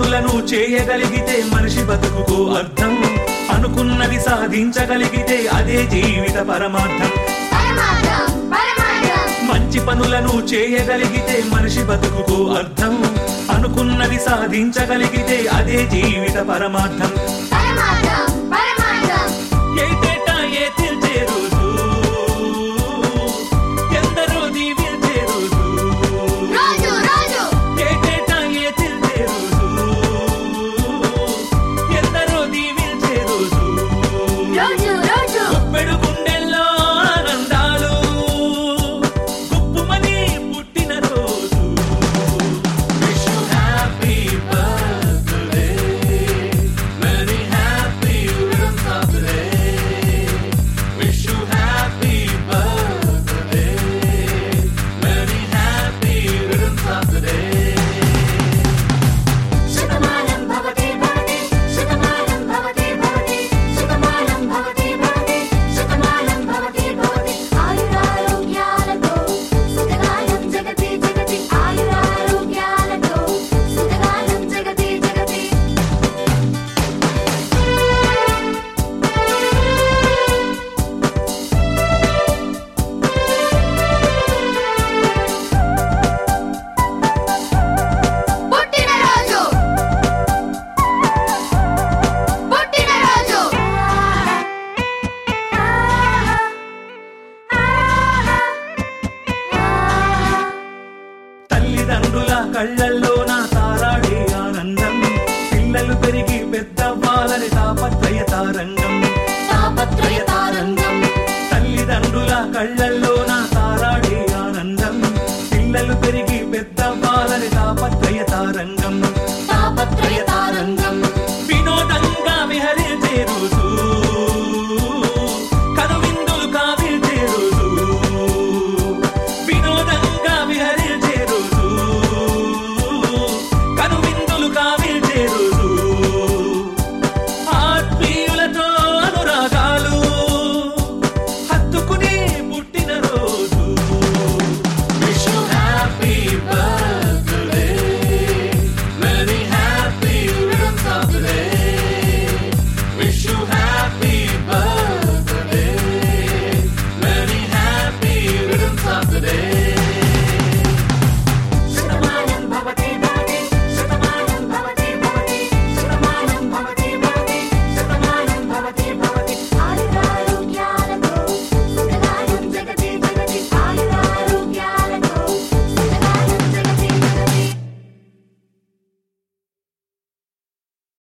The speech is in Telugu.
పనులను చేయగలిగితే మనిషి బతుకుకు అర్థం అనుకున్నది సాధించగలిగితే అదే జీవిత పరమార్థం పరమార్థం పరమార్థం మంచి పనులను చేయగలిగితే మనిషి బతుకుకు అర్థం అనుకున్నది సాధించగలిగితే అదే జీవిత పరమార్థం పరమార్థం పరమార్థం ఏటేటా ఏ తీర్చే రోజు ఎందరో దీవించే రోజు రోజు రోజు ఏటేటా ఏ తీర్చే రోజు ఎందరో దీవించే రోజు రోజు రోజు గుప్పెడు గుండెల్లో ఆనందాలు గుప్పుమని పుట్టిన రోజు wish you happy birthday very happy returns of the day wish you happy birthday very happy returns of the day శతమానం భవతి భవతి శతమానం భవతి భవతి శతమానం భవతి భవతి శతమానం భవతి భవతి ఆయురారోగ్యాలతో సుఖగానం జగతి జగతి ఆయురారోగ్యాలతో సుఖగానం జగతి జగతి పుట్టినరోజు పుట్టినరోజు తల్లిదండ్రుల కళ్ళల్లో నా తారాడే ఆనందం పిల్లలు పెరిగి పెద్దవ్వాలని తాపత్రయ తారంగం తాపత్రయ తారంగం తల్లిదండ్రుల కళ్ళల్లో నా తారాడే ఆనందం పిల్లలు పెరిగి పెద్దవ్వాలని